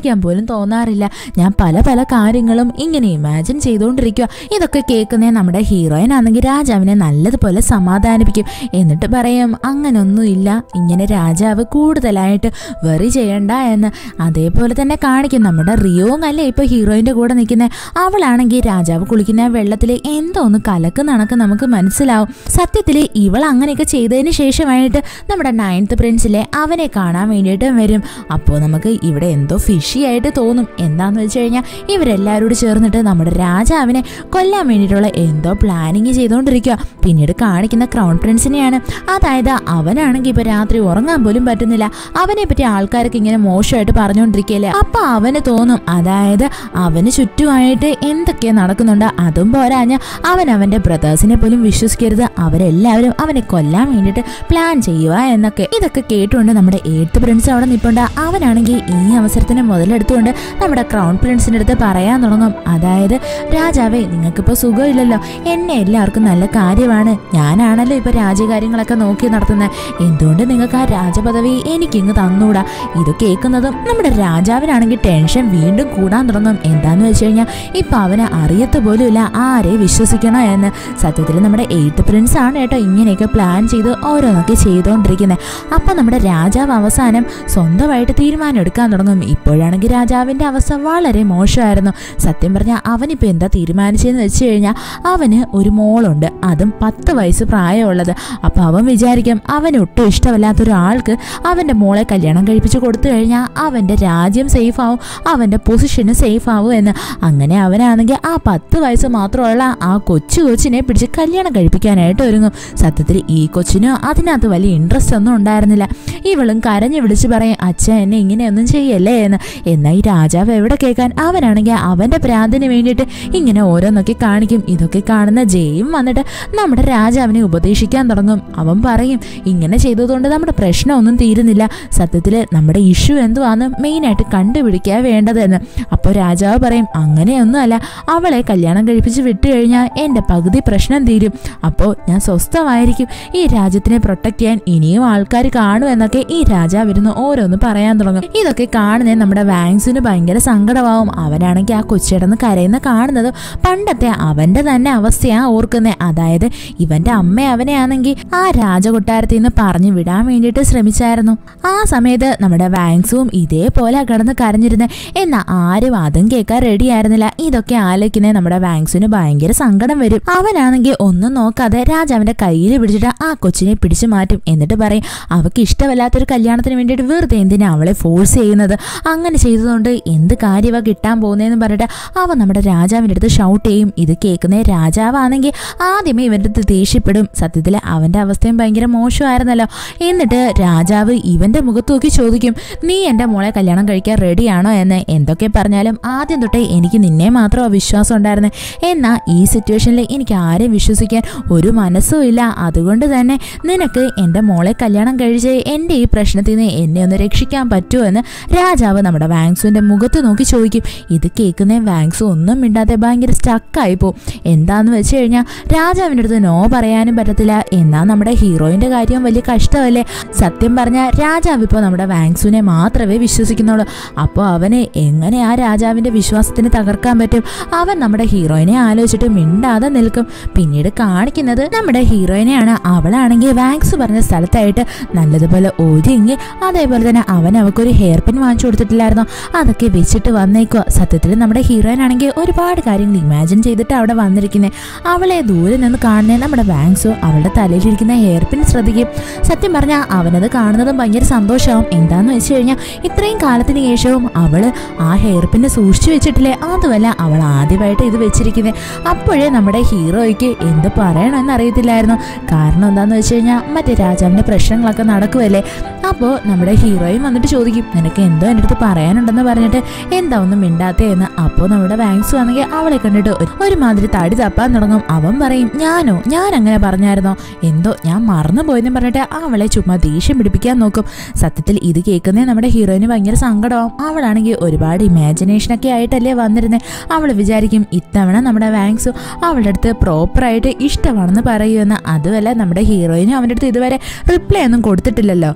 ചിന്തിക്കാൻ പോലും തോന്നാറില്ല ഞാൻ പല പല കാര്യങ്ങളും ഇങ്ങനെ ഇമാജിൻ ചെയ്തുകൊണ്ടിരിക്കുക ഇതൊക്കെ കേൾക്കുന്ന നമ്മുടെ ഹീറോയിൻ ആണെങ്കിൽ രാജാവിനെ നല്ലതുപോലെ സമാധാനിപ്പിക്കും എന്നിട്ട് പറയും അങ്ങനൊന്നുമില്ല ഇങ്ങനെ രാജാവ് കൂടുതലായിട്ട് വെറി ചെയ്യണ്ട എന്ന് അതേപോലെ തന്നെ കാണിക്കും നമ്മുടെ റിയോങ് അല്ലേ ഇപ്പൊ ഹീറോയിന്റെ കൂടെ നിൽക്കുന്നത് അവളാണെങ്കിൽ രാജാവ് കുളിക്കുന്ന വെള്ളത്തിൽ എന്തോ ഒന്ന് കലക്കുന്നണക്ക് നമുക്ക് മനസ്സിലാവും സത്യത്തിൽ ഇവൾ അങ്ങനെയൊക്കെ ചെയ്തതിന് ശേഷമായിട്ട് നമ്മുടെ നയൻത്ത് പ്രിൻസിലെ അവനെ കാണാൻ വേണ്ടിയിട്ടും വരും അപ്പോൾ നമുക്ക് ഇവിടെ എന്തോ ഫിഷി ആയിട്ട് തോന്നും എന്താന്ന് വെച്ച് കഴിഞ്ഞാൽ ഇവരെല്ലാവരോട് ചേർന്നിട്ട് നമ്മുടെ രാജാവിനെ കൊല്ലാൻ വേണ്ടിയിട്ടുള്ള എന്തോ പ്ലാനിങ് ചെയ്തുകൊണ്ടിരിക്കുക പിന്നീട് കാണിക്കുന്ന ക്രൗൺ പ്രിൻസിനെയാണ് അതായത് അവനാണെങ്കിൽ ഇപ്പൊ രാത്രി ഉറങ്ങാൻ പോലും പറ്റുന്നില്ല അവനെ പറ്റി ആൾക്കാരൊക്കെ ഇങ്ങനെ മോശമായിട്ട് പറഞ്ഞുകൊണ്ടിരിക്കുകയല്ലേ അപ്പൊ അവന് തോന്നും അതായത് അവന് ചുറ്റുമായിട്ട് എന്തൊക്കെയാ നടക്കുന്നുണ്ട് അതും പോരാഞ്ഞ് അവൻ അവന്റെ ബ്രദേഴ്സിനെ പോലും വിശ്വസിക്കരുത് അവരെല്ലാവരും അവനെ കൊല്ലാൻ വേണ്ടിയിട്ട് പ്ലാൻ ചെയ്യുക എന്നൊക്കെ ഇതൊക്കെ കേട്ടുകൊണ്ട് നമ്മുടെ എയ്ത്ത് പ്രിൻസ് അവിടെ നിൽപ്പുണ്ട് അവനാണെങ്കിൽ ഈ അവസരത്തിനെ മുതലെടുത്തുകൊണ്ട് നമ്മുടെ ക്രൗൺ പ്രിൻസിന്റെ അടുത്ത് പറയാൻ തുടങ്ങും അതായത് രാജാവേ നിങ്ങൾക്കിപ്പോ സുഖമില്ലല്ലോ എന്നെ എല്ലാവർക്കും നല്ല കാര്യമാണ് ഞാനാണല്ലോ ഇപ്പൊ രാജ്യകാര്യങ്ങളൊക്കെ നോക്കി നടത്തുന്നത് എന്തുകൊണ്ട് നിങ്ങൾക്ക് ആ രാജപദവി എനിക്കിങ്ങ് തന്നൂടാ ഇത് കേൾക്കുന്നതും നമ്മുടെ രാജാവിനാണെങ്കിൽ ടെൻഷൻ വീണ്ടും കൂടാൻ തുടങ്ങും എന്താന്ന് വെച്ച് കഴിഞ്ഞാൽ ഇപ്പൊ അവന് അറിയത്ത പോലുമില്ല ആരെ വിശ്വസിക്കണോ എന്ന് സത്യത്തിൽ നമ്മുടെ എയ്ത്ത് പ്രിൻസ് ആണ് കേട്ടോ ഇങ്ങനെയൊക്കെ പ്ലാൻ ചെയ്ത് ഓരോന്നൊക്കെ ചെയ്തുകൊണ്ടിരിക്കുന്നത് അപ്പൊ നമ്മുടെ രാജാവ് അവസാനം സ്വന്തമായിട്ട് തീരുമാനം എടുക്കാൻ തുടങ്ങും ഇപ്പോഴാണെങ്കിൽ രാജാവിന്റെ അവസ്ഥ വളരെ മോശമായിരുന്നു സത്യം പറഞ്ഞാൽ അവനിപ്പോൾ എന്താ തീരുമാനിച്ചതെന്ന് വെച്ച് കഴിഞ്ഞാൽ അവന് ഒരു മോളുണ്ട് അതും പത്ത് വയസ്സ് പ്രായമുള്ളത് അപ്പോൾ അവൻ വിചാരിക്കും അവന് ഒട്ടും ഇഷ്ടമല്ലാത്ത ഒരാൾക്ക് അവൻ്റെ മോളെ കല്യാണം കഴിപ്പിച്ച് കൊടുത്തു കഴിഞ്ഞാൽ അവൻ്റെ രാജ്യം സേഫ് ആവും അവൻ്റെ പൊസിഷന് സേഫ് ആവും എന്ന് അങ്ങനെ അവനാണെങ്കിൽ ആ പത്ത് വയസ്സ് മാത്രമുള്ള ആ കൊച്ചു കൊച്ചിനെ പിടിച്ച് കല്യാണം കഴിപ്പിക്കാനായിട്ട് ഒരുങ്ങും സത്യത്തിൽ ഈ കൊച്ചിന് അതിനകത്ത് വലിയ ഇൻട്രസ്റ്റ് ഒന്നും ഉണ്ടായിരുന്നില്ല ഇവളും കരഞ്ഞു വിളിച്ച് പറയും അച്ഛൻ എന്നെ ഇങ്ങനെയൊന്നും ചെയ്യല്ലേ എന്ന് എന്നാൽ ഈ രാജാവ് എവിടെ കേൾക്കാൻ അവനാണെങ്കിൽ അവൻ്റെ പ്രാന്തിന് വേണ്ടിയിട്ട് ഇങ്ങനെ ഓരോന്നൊക്കെ കാണിക്കും ഇതൊക്കെ കാണുന്ന ജയും വന്നിട്ട് നമ്മുടെ രാജാവിനെ ഉപദേശിക്കാൻ തുടങ്ങും അവൻ പറയും ഇങ്ങനെ ചെയ്തതുകൊണ്ട് നമ്മുടെ പ്രശ്നമൊന്നും തീരുന്നില്ല സത്യത്തിൽ നമ്മുടെ ഇഷ്യൂ എന്തുവാന്ന് മെയിനായിട്ട് കണ്ടുപിടിക്കുക വേണ്ടതെന്ന് അപ്പോൾ രാജാവ് പറയും അങ്ങനെയൊന്നുമല്ല അവളെ കല്യാണം കഴിപ്പിച്ച് വിട്ടു കഴിഞ്ഞാൽ എൻ്റെ പകുതി പ്രശ്നം തീരും അപ്പോൾ ഞാൻ സ്വസ്ഥമായിരിക്കും ഈ രാജ്യത്തിനെ പ്രൊട്ടക്ട് ചെയ്യാൻ ഇനിയും ആൾക്കാർ കാണും എന്നൊക്കെ ഈ രാജാവ് ഇരുന്ന് ഓരോന്ന് പറയാൻ തുടങ്ങും ഇതൊക്കെ കാണുന്നേ നമ്മുടെ വാങ്സിന് ഭയങ്കര സങ്കടമാവും അവനാണെങ്കിൽ ആ കൊച്ചിടന്ന് കരയുന്ന കാണുന്നത് പണ്ടത്തെ അവന്റെ തന്നെ അവസ്ഥയാ ഓർക്കുന്നേ അതായത് ഇവന്റെ അമ്മ അവനെയാണെങ്കിൽ ആ രാജകൊട്ടാരത്തിൽ നിന്ന് പറഞ്ഞു വിടാൻ വേണ്ടിയിട്ട് ശ്രമിച്ചായിരുന്നു ആ സമയത്ത് നമ്മുടെ വാങ്സും ഇതേപോലെ കിടന്ന് കരഞ്ഞിരുന്നത് എന്നാ ആരും അതും കേൾക്കാൻ റെഡി ആയിരുന്നില്ല ഇതൊക്കെ ആലോചിക്കുന്നേ നമ്മുടെ വാങ്സിന് ഭയങ്കര സങ്കടം വരും അവനാണെങ്കിൽ ഒന്നും നോക്കാതെ രാജാവിന്റെ കയ്യിൽ പിടിച്ചിട്ട് ആ കൊച്ചിനെ പിടിച്ചു മാറ്റും എന്നിട്ട് പറയും അവക്ക് ഇഷ്ടമല്ലാത്തൊരു കല്യാണത്തിന് വേണ്ടിയിട്ട് വെറുതെ എന്തിനാ അവളെ ഫോഴ്സ് ചെയ്യുന്നത് അങ്ങനെ ചെയ്തതുകൊണ്ട് എന്ത് കാര്യമാ കിട്ടാൻ പോകുന്നതെന്ന് പറഞ്ഞിട്ട് അവൻ നമ്മുടെ രാജാവിൻ്റെ അടുത്ത് ഷൗട്ട് ചെയ്യും ഇത് കേൾക്കുന്ന രാജാവാണെങ്കിൽ ആദ്യമേ ഇവൻ്റെ അടുത്ത് ദേഷ്യപ്പെടും സത്യത്തിൽ അവൻ്റെ അവസ്ഥയും ഭയങ്കര മോശമായിരുന്നല്ലോ എന്നിട്ട് രാജാവ് ഇവൻ്റെ മുഖത്ത് നോക്കി ചോദിക്കും നീ എൻ്റെ മോളെ കല്യാണം കഴിക്കാൻ റെഡിയാണോ എന്ന് എന്തൊക്കെ പറഞ്ഞാലും ആദ്യം തൊട്ടേ എനിക്ക് നിന്നെ മാത്രമേ വിശ്വാസം ഉണ്ടായിരുന്നത് എന്നാൽ ഈ സിറ്റുവേഷനിൽ എനിക്ക് ആരെയും വിശ്വസിക്കാൻ ഒരു മനസ്സും ഇല്ല അതുകൊണ്ട് തന്നെ നിനക്ക് എൻ്റെ മോളെ കല്യാണം കഴിച്ച് എൻ്റെ ഈ പ്രശ്നത്തിൽ നിന്ന് എന്നെ ഒന്ന് രക്ഷിക്കാൻ പറ്റുമോ എന്ന് രാജാവ് നമ്മുടെ വാങ്സുവിൻ്റെ മുഖത്ത് നോക്കി ചോദിക്കും ഇത് കേൾക്കുന്ന വാങ്സു ഒന്നും മിണ്ടാതെ ഭയങ്കര സ്റ്റക്കായി പോവും എന്താന്ന് വെച്ച് കഴിഞ്ഞാൽ രാജാവിൻ്റെ അടുത്ത് നോ പറയാനും പറ്റത്തില്ല എന്നാൽ നമ്മുടെ ഹീറോയിൻ്റെ കാര്യം വലിയ കഷ്ടമല്ലേ സത്യം പറഞ്ഞാൽ രാജാവ് ഇപ്പോൾ നമ്മുടെ വാങ്സുവിനെ മാത്രമേ വിശ്വസിക്കുന്നുള്ളൂ അപ്പോൾ അവന് എങ്ങനെ ആ രാജാവിൻ്റെ വിശ്വാസത്തിന് തകർക്കാൻ പറ്റും അവൻ നമ്മുടെ ഹീറോയിനെ ആലോചിച്ചിട്ട് മിണ്ടാതെ നിൽക്കും പിന്നീട് കാണിക്കുന്നത് നമ്മുടെ ഹീറോയിനെയാണ് അവളാണെങ്കിൽ വാങ്സ് പറഞ്ഞ സ്ഥലത്തായിട്ട് നല്ലതുപോലെ ഒരുങ്ങി അതേപോലെ തന്നെ അവൻ അവൾക്കൊരു ഹെയർ പിൻ വാങ്ങിച്ചു കൊടുത്തിട്ടില്ലായിരുന്നോ അതൊക്കെ വെച്ചിട്ട് വന്നേക്കുക സത്യത്തിൽ നമ്മുടെ ഹീറോയിൻ ആണെങ്കിൽ ഒരുപാട് കാര്യങ്ങൾ ഇമാജിൻ ചെയ്തിട്ട് അവിടെ വന്നിരിക്കുന്നത് അവളെ ദൂരെ നിന്ന് കാണുന്ന നമ്മുടെ വാങ്സോ അവളുടെ തലയിലിരിക്കുന്ന ഹെയർ പിൻ ശ്രദ്ധിക്കും സത്യം പറഞ്ഞാൽ അവനത് കാണുന്നതും ഭയങ്കര സന്തോഷമാവും എന്താന്ന് വെച്ച് കഴിഞ്ഞാൽ ഇത്രയും കാലത്തിന് ശേഷവും അവള് ആ ഹെയർ പിന്ന് സൂക്ഷിച്ചു വെച്ചിട്ടില്ലേ അതുമല്ല അവൾ ആദ്യമായിട്ട് ഇത് വെച്ചിരിക്കുന്നത് അപ്പോഴേ നമ്മുടെ ഹീറോയ്ക്ക് എന്ത് പറയണമെന്ന് അറിയത്തില്ലായിരുന്നു കാരണം എന്താന്ന് വെച്ച് കഴിഞ്ഞാൽ മറ്റേ രാജാവിന്റെ പ്രശ്നങ്ങളൊക്കെ നടക്കുമല്ലേ അപ്പോൾ നമ്മുടെ ഹീറോയും വന്നിട്ട് ചോദിക്കും നിനക്ക് എന്തോ എൻ്റെ അടുത്ത് പറയാനുണ്ടെന്ന് പറഞ്ഞിട്ട് എന്താ ഒന്നും മിണ്ടാത്തേ എന്ന് അപ്പോൾ നമ്മുടെ വാങ്സ് ആണെങ്കിൽ അവളെ കണ്ടിട്ട് ഒരു- ഒരുമാതിരി തടി തപ്പാൻ തുടങ്ങും അവൻ പറയും ഞാനോ ഞാൻ അങ്ങനെ പറഞ്ഞായിരുന്നോ എന്തോ ഞാൻ മറന്നു പോയെന്ന് പറഞ്ഞിട്ട് അവളെ ചുമ്മാ ദേഷ്യം പിടിപ്പിക്കാൻ നോക്കും സത്യത്തിൽ ഇത് കേൾക്കുന്നേ നമ്മുടെ ഹീറോയിന് ഭയങ്കര സങ്കടമാവും അവളാണെങ്കിൽ ഒരുപാട് ഇമാജിനേഷനൊക്കെ ആയിട്ടല്ലേ വന്നിരുന്നത് അവൾ വിചാരിക്കും ഇത്തവണ നമ്മുടെ വാങ്സു അവളുടെ അടുത്ത് പ്രോപ്പറായിട്ട് ഇഷ്ടമാണെന്ന് പറയുമെന്ന് അതുമല്ല നമ്മുടെ ഹീറോയിനും അവൻ്റെ അടുത്ത് ഇതുവരെ റിപ്ലൈ ഒന്നും കൊടുത്തിട്ടില്ലല്ലോ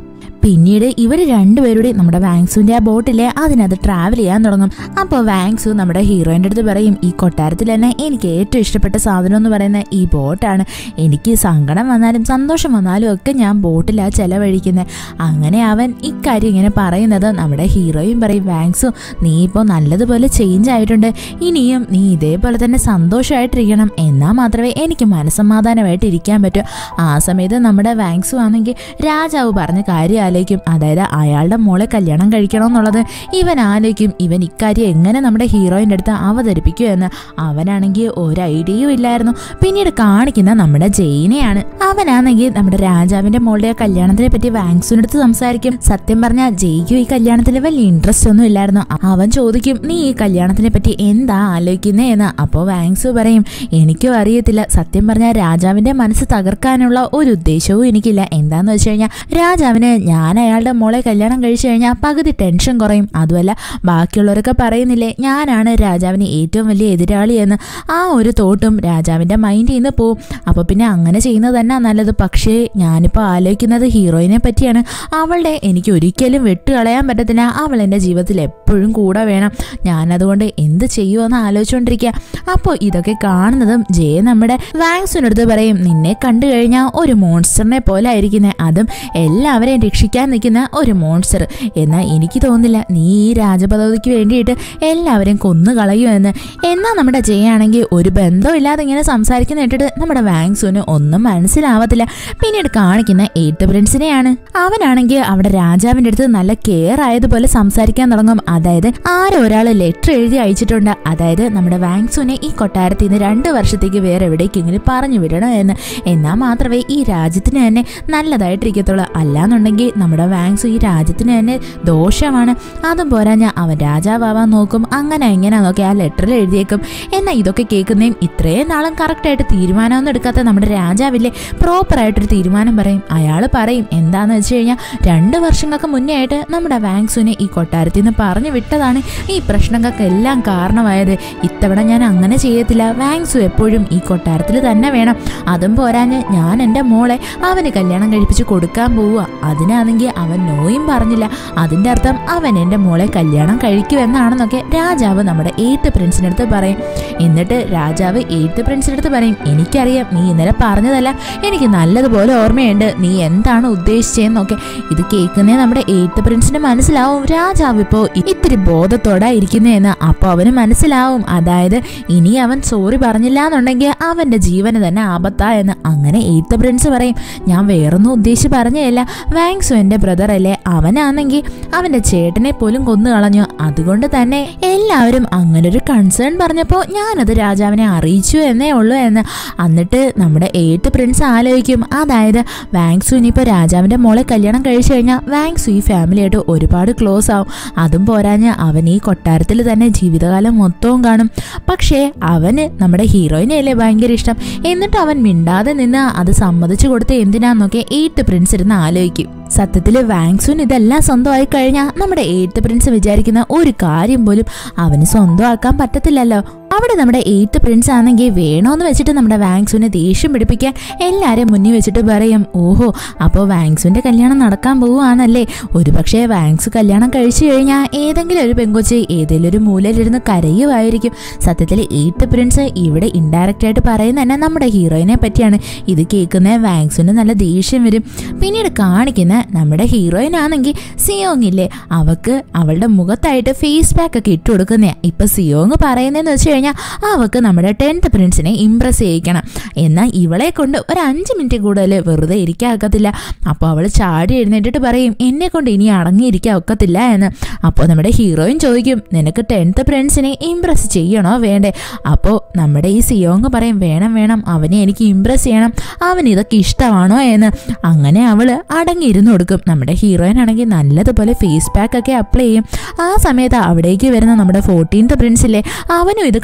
പിന്നീട് ഇവർ രണ്ടുപേരുടെ നമ്മുടെ വാങ്സുവിന്റെ ആ ബോട്ടിലെ അതിനകത്ത് ട്രാവൽ ചെയ്യാൻ തുടങ്ങും അപ്പോൾ വാങ്സു നമ്മുടെ ഹീറോയിൻ്റെ അടുത്ത് പറയും ഈ കൊട്ടാരത്തിൽ തന്നെ എനിക്ക് ഏറ്റവും ഇഷ്ടപ്പെട്ട സാധനം എന്ന് പറയുന്ന ഈ ബോട്ടാണ് എനിക്ക് സങ്കടം വന്നാലും സന്തോഷം വന്നാലും ഒക്കെ ഞാൻ ബോട്ടിലാണ് ചെലവഴിക്കുന്നത് അങ്ങനെ അവൻ ഇക്കാര്യം ഇങ്ങനെ പറയുന്നത് നമ്മുടെ ഹീറോയും പറയും വാങ്സു നീ ഇപ്പോൾ നല്ലതുപോലെ ചേഞ്ച് ആയിട്ടുണ്ട് ഇനിയും നീ ഇതേപോലെ തന്നെ സന്തോഷമായിട്ടിരിക്കണം എന്നാൽ മാത്രമേ എനിക്ക് മനസ്സമാധാനമായിട്ട് ഇരിക്കാൻ പറ്റൂ ആ സമയത്ത് നമ്മുടെ വാങ്സു ആണെങ്കിൽ രാജാവ് പറഞ്ഞ കാര്യം ആലോചിക്കും അതായത് അയാളുടെ മോളെ കല്യാണം കഴിക്കണം എന്നുള്ളത് ഇവൻ ആലോചിക്കും ഇവൻ ഇക്കാര്യം എങ്ങനെ നമ്മുടെ ഹീറോയിൻ്റെ അടുത്ത് അവതരിപ്പിക്കും എന്ന് അവനാണെങ്കിൽ ഒരു ഐഡിയയും ഇല്ലായിരുന്നു പിന്നീട് കാണിക്കുന്ന നമ്മുടെ ജെയിനെയാണ് അവനാണെങ്കിൽ നമ്മുടെ രാജാവിന്റെ മോളുടെ ആ കല്യാണത്തിനെ പറ്റി വാങ്സിനടുത്ത് സംസാരിക്കും സത്യം പറഞ്ഞാൽ ജയിക്കും ഈ കല്യാണത്തിൽ വലിയ ഇൻട്രസ്റ്റ് ഒന്നും ഇല്ലായിരുന്നു അവൻ ചോദിക്കും നീ ഈ കല്യാണത്തിനെ പറ്റി എന്താ ആലോചിക്കുന്നേ എന്ന് അപ്പോൾ വാങ്സ് പറയും എനിക്കും അറിയത്തില്ല സത്യം പറഞ്ഞാൽ രാജാവിന്റെ മനസ്സ് തകർക്കാനുള്ള ഒരു ഉദ്ദേശവും എനിക്കില്ല എന്താന്ന് വെച്ച് കഴിഞ്ഞാൽ രാജാവിന് ഞാൻ അയാളുടെ മോളെ കല്യാണം കഴിച്ചു കഴിഞ്ഞാൽ പകുതി ടെൻഷൻ കുറയും അതുമല്ല ബാക്കിയുള്ളവരൊക്കെ പറയുന്നില്ലേ ഞാനാണ് രാജാവിന് ഏറ്റവും വലിയ എതിരാളി എന്ന് ആ ഒരു തോട്ടും രാജാവിന്റെ മൈൻഡിൽ നിന്ന് പോവും അപ്പോൾ പിന്നെ അങ്ങനെ ചെയ്യുന്നത് തന്നെ നല്ലത് പക്ഷേ ഞാനിപ്പോൾ ആലോചിക്കുന്നത് ഹീറോയിനെ പറ്റിയാണ് അവളുടെ എനിക്ക് ഒരിക്കലും വിട്ടുകളയാൻ പറ്റത്തില്ല അവൾ എൻ്റെ ജീവിതത്തിൽ എപ്പോഴും കൂടെ വേണം ഞാനതുകൊണ്ട് എന്ത് ചെയ്യുമെന്ന് ആലോചിച്ചുകൊണ്ടിരിക്കുക അപ്പോൾ ഇതൊക്കെ കാണുന്നതും ജയ നമ്മുടെ വാങ്സിനടുത്ത് പറയും നിന്നെ കണ്ടു കഴിഞ്ഞാൽ ഒരു മോൺസ്റ്ററിനെ പോലെ ആയിരിക്കുന്നത് അതും എല്ലാവരെയും രക്ഷിക്കാൻ നിൽക്കുന്ന ഒരു മോൺസ്റ്റർ എന്നാൽ എനിക്ക് തോന്നുന്നില്ല നീ ഈ രാജപദവിക്ക് വേണ്ടിയിട്ട് എല്ലാവരെയും കൊന്നു കളയുമെന്ന് എന്നാൽ നമ്മുടെ ജയാണെങ്കിൽ ഒരു ബന്ധമില്ലാതെ ഇങ്ങനെ സംസാരിക്കുന്ന കേട്ടിട്ട് നമ്മുടെ വാങ്സുവിന് ഒന്നും മനസ്സിലാവത്തില്ല പിന്നീട് കാണിക്കുന്ന എയ്ത്ത് പ്രിൻസിനെയാണ് അവനാണെങ്കിൽ അവിടെ രാജാവിൻ്റെ അടുത്ത് നല്ല കെയർ ആയതുപോലെ സംസാരിക്കാൻ തുടങ്ങും അതായത് ആരോ ഒരാൾ ലെറ്റർ എഴുതി അയച്ചിട്ടുണ്ട് അതായത് നമ്മുടെ വാങ്സുവിനെ ഈ കൊട്ടാരത്തിൽ നിന്ന് രണ്ട് വർഷത്തേക്ക് വേറെ എവിടേക്കെങ്കിലും പറഞ്ഞു വിടണം എന്ന് എന്നാൽ മാത്രമേ ഈ രാജ്യത്തിന് തന്നെ നല്ലതായിട്ടിരിക്കത്തുള്ളൂ അല്ലാന്നുണ്ടെങ്കിൽ നമ്മുടെ വാങ്സു ഈ രാജ്യത്തിന് തന്നെ ദോഷമാണ് അതും പോരാഞ്ഞ അവൻ രാജാവാൻ നോക്കും അങ്ങനെ എങ്ങനെ നോക്കി ആ ലെറ്ററിൽ എഴുതിയേക്കും എന്നാൽ ഇതൊക്കെ കേൾക്കുന്നതും ഇത്രയും നാളും കറക്റ്റായിട്ട് തീരുമാനമൊന്നും എടുക്കാത്ത നമ്മുടെ രാജാവില്ലേ പ്രോപ്പറായിട്ടൊരു തീരുമാനം പറയും അയാൾ പറയും എന്താന്ന് വെച്ച് കഴിഞ്ഞാൽ രണ്ട് വർഷങ്ങൾക്ക് മുന്നേ ആയിട്ട് നമ്മുടെ വാങ്സുവിനെ ഈ കൊട്ടാരത്തിൽ നിന്ന് പറഞ്ഞു വിട്ടതാണ് ഈ പ്രശ്നങ്ങൾക്കെല്ലാം കാരണമായത് ഇത്തവണ ഞാൻ അങ്ങനെ ചെയ്യത്തില്ല വാങ്സു എപ്പോഴും ഈ കൊട്ടാരത്തിൽ തന്നെ വേണം അതും പോരാഞ്ഞ് ഞാൻ എൻ്റെ മോളെ അവന് കല്യാണം കഴിപ്പിച്ച് കൊടുക്കാൻ പോവുക അതിനാണെങ്കിൽ അവൻ നോയും പറഞ്ഞില്ല അതിൻ്റെ അർത്ഥം അവൻ എൻ്റെ മോളെ കല്യാണം കഴിക്കുമെന്നാണെന്നൊക്കെ രാജാവ് നമ്മുടെ എയ്ത്ത് പ്രിൻസിനടുത്ത് പറയും എന്നിട്ട് രാജാവ് എയ്ത്ത് പ്രിൻസിനടുത്ത് പറയും എനിക്കറിയാം നീ ഇന്നലെ പറഞ്ഞതല്ല എനിക്ക് നല്ലതുപോലെ ഓർമ്മയുണ്ട് നീ എന്താണ് ഉദ്ദേശിച്ചതെന്നൊക്കെ ഇത് കേൾക്കുന്നേ നമ്മുടെ എയ്ത്ത് പ്രിൻസിന് മനസ്സിലാവും രാജാവ് ഇപ്പോൾ ഇത്തിരി ബോധത്തോടെ ഇരിക്കുന്നതെന്ന് അപ്പോൾ അവന് മനസ്സിലാവും അതായത് ഇനി അവൻ സോറി പറഞ്ഞില്ല എന്നുണ്ടെങ്കിൽ അവൻ്റെ ജീവന് തന്നെ ആപത്താ എന്ന് അങ്ങനെ എയ്ത്ത് പ്രിൻസ് പറയും ഞാൻ വേറൊന്നും ഉദ്ദേശിച്ച് പറഞ്ഞതല്ല വാങ്സു എൻ്റെ ബ്രദർ അല്ലേ അവനാണെങ്കിൽ അവൻ്റെ ചേട്ടനെ പോലും കൊന്നു കളഞ്ഞു അതുകൊണ്ട് തന്നെ എല്ലാവരും അങ്ങനെ ഒരു കൺസേൺ പറഞ്ഞപ്പോൾ ഞാനത് രാജാവിനെ അറിയിച്ചു എന്നേ ഉള്ളൂ എന്ന് എന്നിട്ട് നമ്മുടെ എയ്ത്ത് പ്രിൻസ് ആലോചിക്കും അതായത് വാങ്സു ഇനിയിപ്പോൾ രാജാവിൻ്റെ മോളെ കല്യാണം കഴിച്ചു കഴിഞ്ഞാൽ വാങ്സു ഈ ഫാമിലിയായിട്ട് ഒരുപാട് ക്ലോസ് ആവും അതും പോരാഞ്ഞ് അവൻ ഈ കൊട്ടാരത്തിൽ തന്നെ ജീവിതകാലം മൊത്തവും കാണും പക്ഷേ അവന് നമ്മുടെ ഹീറോയിനെ അല്ലേ ഭയങ്കര ഇഷ്ടം എന്നിട്ട് അവൻ മിണ്ടാതെ നിന്ന് അത് സമ്മതിച്ചു കൊടുത്ത് എന്തിനാന്നൊക്കെ എയ്ത്ത് പ്രിൻസ് ഇരുന്ന് ആലോചിക്കും സത്യത്തിൽ വാങ്സുൻ ഇതെല്ലാം സ്വന്തമായി കഴിഞ്ഞാൽ നമ്മുടെ എയ്ത്ത് പ്രിൻസ് വിചാരിക്കുന്ന ഒരു കാര്യം പോലും അവന് സ്വന്തമാക്കാൻ പറ്റത്തില്ലല്ലോ അവിടെ നമ്മുടെ എയ്ത്ത് പ്രിൻസ് ആണെങ്കിൽ വേണോന്ന് വെച്ചിട്ട് നമ്മുടെ വാങ്സുവിനെ ദേഷ്യം പിടിപ്പിക്കാൻ എല്ലാവരെയും മുന്നിൽ വെച്ചിട്ട് പറയും ഓഹോ അപ്പോൾ വാങ്സുവിൻ്റെ കല്യാണം നടക്കാൻ പോവുകയാണല്ലേ ഒരുപക്ഷെ വാങ്സ് കല്യാണം കഴിച്ചു കഴിഞ്ഞാൽ ഏതെങ്കിലും ഒരു പെങ്കൊച്ച് ഏതെങ്കിലും ഒരു മൂലയിലിരുന്ന് കരയുമായിരിക്കും സത്യത്തിൽ എയ്ത്ത് പ്രിൻസ് ഇവിടെ ഇൻഡയറക്റ്റ് ആയിട്ട് പറയുന്ന തന്നെ നമ്മുടെ ഹീറോയിനെ പറ്റിയാണ് ഇത് കേൾക്കുന്ന വാങ്സിന് നല്ല ദേഷ്യം വരും പിന്നീട് കാണിക്കുന്ന നമ്മുടെ ഹീറോയിൻ ആണെങ്കിൽ സിയോങ് ഇല്ലേ അവക്ക് അവളുടെ മുഖത്തായിട്ട് ഫേസ് പാക്ക് ഒക്കെ ഇട്ട് കൊടുക്കുന്നേ ഇപ്പൊ സിയോങ് പറയുന്നതെന്ന് വെച്ച് കഴിഞ്ഞാൽ അവക്ക് നമ്മുടെ ടെൻത്ത് പ്രിൻസിനെ ഇംപ്രസ് ചെയ്യിക്കണം എന്നാൽ ഇവളെ കൊണ്ട് ഒരു അഞ്ച് മിനിറ്റ് കൂടുതൽ വെറുതെ ഇരിക്കാൻ ഒക്കത്തില്ല അപ്പോൾ അവൾ ചാടി എഴുന്നേറ്റിട്ട് പറയും എന്നെ കൊണ്ട് ഇനി അടങ്ങിയിരിക്കാൻ ഒക്കത്തില്ല എന്ന് അപ്പോൾ നമ്മുടെ ഹീറോയിൻ ചോദിക്കും നിനക്ക് ടെൻത്ത് പ്രിൻസിനെ ഇംപ്രസ് ചെയ്യണോ വേണ്ടേ അപ്പോൾ നമ്മുടെ ഈ സിയോങ് പറയും വേണം വേണം അവനെ എനിക്ക് ഇംപ്രസ് ചെയ്യണം അവൻ ഇതൊക്കെ ഇഷ്ടമാണോ എന്ന് അങ്ങനെ അവൾ അടങ്ങിയിരുന്ന് കൊടുക്കും നമ്മുടെ ഹീറോയിൻ ആണെങ്കിൽ നല്ലതുപോലെ ഫേസ് പാക്ക് ഒക്കെ അപ്ലൈ ചെയ്യും ആ സമയത്ത് അവിടേക്ക് വരുന്ന നമ്മുടെ ഫോർട്ടീൻത്ത് പ്രിൻസിലെ അവനും ഇത്